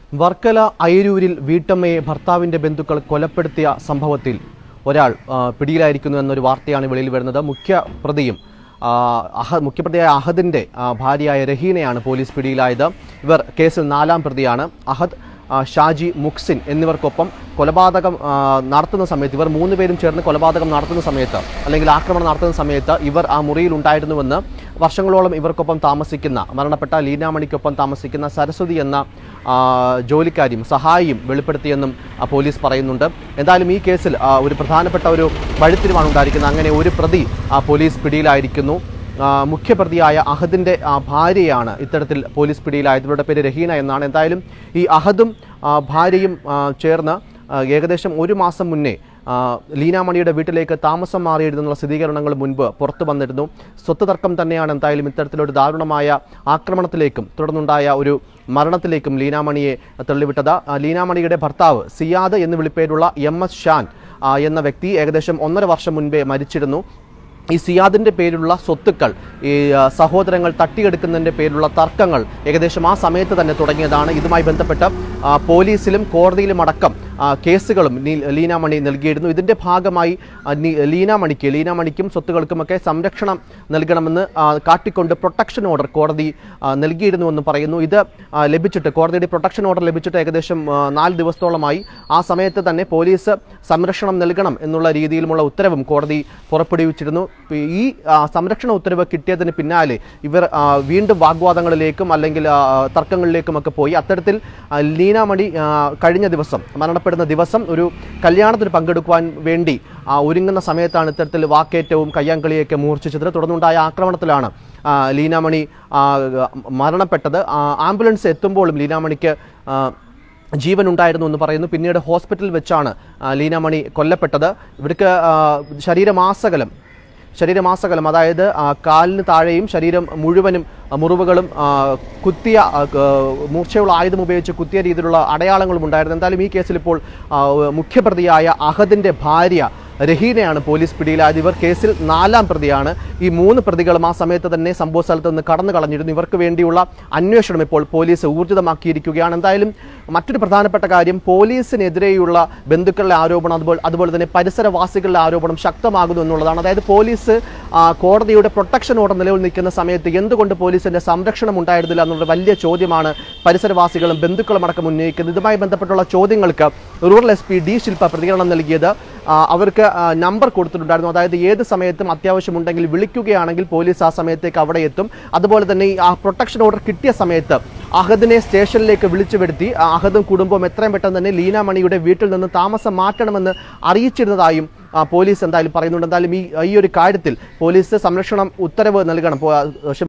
വർക്കല അയരൂരിൽ വീട്ടമ്മയെ ഭർത്താവിന്റെ ബന്ധുക്കൾ കൊലപ്പെടുത്തിയ സംഭവത്തിൽ ഒരാൾ ആ, പിടിയിലായിരിക്കുന്നു എന്നൊരു വാർത്തയാണ് വെളിയിൽ വരുന്നത് മുഖ്യ പ്രതിയും ആ, അഹ മുഖ്യപ്രതിയായ അഹദിന്റെ ആ, ഭാര്യയായ രഹീനയാണ് പോലീസ് പിടിയിലായത് ഇവർ കേസിൽ നാലാം പ്രതിയാണ് അഹദ് ആ, ഷാജി മുക്സിൻ എന്നിവർക്കൊപ്പം കൊലപാതകം ആ, നടത്തുന്ന സമയത്ത് ഇവർ മൂന്ന് പേരും ചേർന്ന് കൊലപാതകം നടത്തുന്ന സമയത്ത് അല്ലെങ്കിൽ ആക്രമണം നടത്തുന്ന സമയത്ത് ഇവർ ആ മുറിയിൽ ഉണ്ടായിരുന്നുവെന്ന് വർഷങ്ങളോളം ഇവർക്കൊപ്പം താമസിക്കുന്ന മരണപ്പെട്ട ലീനാമണിക്കൊപ്പം താമസിക്കുന്ന സരസ്വതി എന്ന ആ, ജോലിക്കാരിയും സഹായിയും വെളിപ്പെടുത്തിയെന്നും ആ, പോലീസ് പറയുന്നുണ്ട് എന്തായാലും ഈ കേസിൽ ആ, ഒരു പ്രധാനപ്പെട്ട ഒരു വഴിത്തിരിവാണ് ഉണ്ടായിരിക്കുന്നത് അങ്ങനെ ഒരു പ്രതി ആ, പോലീസ് പിടിയിലായിരിക്കുന്നു ആ, മുഖ്യപ്രതിയായ അഹദിന്റെ ആ, ഭാര്യയാണ് ഇത്തരത്തിൽ പോലീസ് പിടിയിലായത് ഇവരുടെ പേര് രഹീന എന്നാണ് എന്തായാലും ഈ അഹദും ആ, ഭാര്യയും ആ, ചേർന്ന് ആ, ഏകദേശം ഒരു മാസം മുന്നേ ആ, ലീനാമണിയുടെ വീട്ടിലേക്ക് താമസം മാറിയിരുന്നുള്ള സ്ഥിരീകരണങ്ങൾ മുൻപ് പുറത്തു വന്നിരുന്നു സ്വത്ത് തർക്കം തന്നെയാണ് എന്തായാലും ഇത്തരത്തിലൊരു ദാരുണമായ ആക്രമണത്തിലേക്കും തുടർന്നുണ്ടായ ഒരു മരണത്തിലേക്കും ലീനാമണിയെ തള്ളിവിട്ടത് ആ, ലീനാമണിയുടെ ഭർത്താവ് സിയാദ് എന്ന് വിളിപ്പേരുള്ള എം എസ് ഷാൻ ആ, എന്ന വ്യക്തി ഏകദേശം ഒന്നര വർഷം മുൻപേ മരിച്ചിരുന്നു ഈ സിയാദിന്റെ പേരിലുള്ള സ്വത്തുക്കൾ ഈ ആ, സഹോദരങ്ങൾ തട്ടിയെടുക്കുന്നതിന്റെ പേരിലുള്ള തർക്കങ്ങൾ ഏകദേശം ആ സമയത്ത് തന്നെ തുടങ്ങിയതാണ് ഇതുമായി ബന്ധപ്പെട്ട് ആ, പോലീസിലും കോടതിയിലും അടക്കം ആ, കേസുകളും നീ- ലീനാമണി നൽകിയിരുന്നു ഇതിന്റെ ഭാഗമായി ആ, നീ- ലീനാമണിക്ക് ലീനാമണിക്കും സ്വത്തുക്കൾക്കുമൊക്കെ സംരക്ഷണം നൽകണമെന്ന് ആ, കാട്ടിക്കൊണ്ട് പ്രൊട്ടക്ഷൻ ഓർഡർ കോടതി ആ, നൽകിയിരുന്നുവെന്ന് പറയുന്നു ഇത് ആ, ലഭിച്ചിട്ട് കോടതിയുടെ പ്രൊട്ടക്ഷൻ ഓർഡർ ലഭിച്ചിട്ട് ഏകദേശം ആ, നാല് ദിവസത്തോളമായി ആ സമയത്ത് തന്നെ പോലീസ് സംരക്ഷണം നൽകണം എന്നുള്ള രീതിയിലുമുള്ള ഉത്തരവും കോടതി പുറപ്പെടുവിച്ചിരുന്നു ഈ ആ, സംരക്ഷണ ഉത്തരവ് കിട്ടിയതിന് പിന്നാലെ ഇവർ ആ, വീണ്ടും വാഗ്വാദങ്ങളിലേക്കും അല്ലെങ്കിൽ ആ, തർക്കങ്ങളിലേക്കുമൊക്കെ പോയി അത്തരത്തിൽ ആ, ലീനാമണി ആ, കഴിഞ്ഞ ദിവസം മരണപ്പെടുന്ന ദിവസം ഒരു കല്യാണത്തിന് പങ്കെടുക്കുവാൻ വേണ്ടി ആ, ഒരുങ്ങുന്ന സമയത്താണ് ഇത്തരത്തിൽ വാക്കേറ്റവും കയ്യാങ്കളിയൊക്കെ മൂർച്ഛിച്ചത് തുടർന്നുണ്ടായ ആക്രമണത്തിലാണ് ആ, ലീനാമണി ആ, മരണപ്പെട്ടത് ആ, ആംബുലൻസ് എത്തുമ്പോഴും ലീനാമണിക്ക് ആ, ജീവൻ ഉണ്ടായിരുന്നു എന്ന് പറയുന്നു പിന്നീട് ഹോസ്പിറ്റലിൽ വെച്ചാണ് ആ, ലീനാമണി കൊല്ലപ്പെട്ടത് ഇവർക്ക് ആ, ശരീരമാസകലം ശരീരമാസകലം അതായത് ആ, കാലിന് താഴെയും ശരീരം മുഴുവനും ആ, മുറിവുകളും ആ, കുത്തിയ ആ, ക- മൂർച്ചയുള്ള ആയുധം ഉപയോഗിച്ച് കുത്തിയ രീതിയിലുള്ള അടയാളങ്ങളും ഉണ്ടായിരുന്നു എന്തായാലും ഈ കേസിൽ ഇപ്പോൾ ആ, മുഖ്യപ്രതിയായ അഹദിന്റെ ഭാര്യ രഹീനയാണ് പോലീസ് പിടിയിലായത് ഇവർ കേസിൽ നാലാം പ്രതിയാണ് ഈ മൂന്ന് പ്രതികളും ആ സമയത്ത് തന്നെ സംഭവ സ്ഥലത്ത് നിന്ന് കടന്നു കളഞ്ഞിരുന്നു ഇവർക്ക് വേണ്ടിയുള്ള അന്വേഷണം ഇപ്പോൾ പോലീസ് ഊർജിതമാക്കിയിരിക്കുകയാണ് എന്തായാലും മറ്റൊരു പ്രധാനപ്പെട്ട കാര്യം പോലീസിനെതിരെയുള്ള ബന്ധുക്കളുടെ ആരോപണം അതുപോലെ അതുപോലെ തന്നെ പരിസരവാസികളുടെ ആരോപണം ശക്തമാകുന്നു എന്നുള്ളതാണ് അതായത് പോലീസ് ആ, കോടതിയുടെ പ്രൊട്ടക്ഷൻ ഓർഡർ നിലവിൽ നിൽക്കുന്ന സമയത്ത് എന്തുകൊണ്ട് പോലീസിന്റെ സംരക്ഷണം ഉണ്ടായിരുന്നില്ല എന്നുള്ള വലിയ ചോദ്യമാണ് പരിസരവാസികളും ബന്ധുക്കളും അടക്കം ഉന്നയിക്കുന്നത് ഇതുമായി ബന്ധപ്പെട്ടുള്ള ചോദ്യങ്ങൾക്ക് rural S P D Shilpa പ്രതികരണം നൽകിയത് ആ, അവർക്ക് ആ, നമ്പർ കൊടുത്തിട്ടുണ്ടായിരുന്നു അതായത് ഏത് സമയത്തും അത്യാവശ്യമുണ്ടെങ്കിൽ വിളിക്കുകയാണെങ്കിൽ പോലീസ് ആ സമയത്തേക്ക് അവിടെ എത്തും അതുപോലെ തന്നെ ഈ ആ പ്രൊട്ടക്ഷൻ ഓർഡർ കിട്ടിയ സമയത്ത് അഹദിനെ സ്റ്റേഷനിലേക്ക് വിളിച്ചു വരുത്തി ആ അഹദും കുടുംബവും എത്രയും പെട്ടെന്ന് തന്നെ ലീനാമണിയുടെ വീട്ടിൽ നിന്ന് താമസം മാറ്റണമെന്ന് അറിയിച്ചിരുന്നതായും ആ, പോലീസ് എന്തായാലും പറയുന്നുണ്ട് എന്തായാലും ഈ ഈ ഒരു കാര്യത്തിൽ പോലീസ് സംരക്ഷണം ഉത്തരവ് നൽകണം പോ- ആ,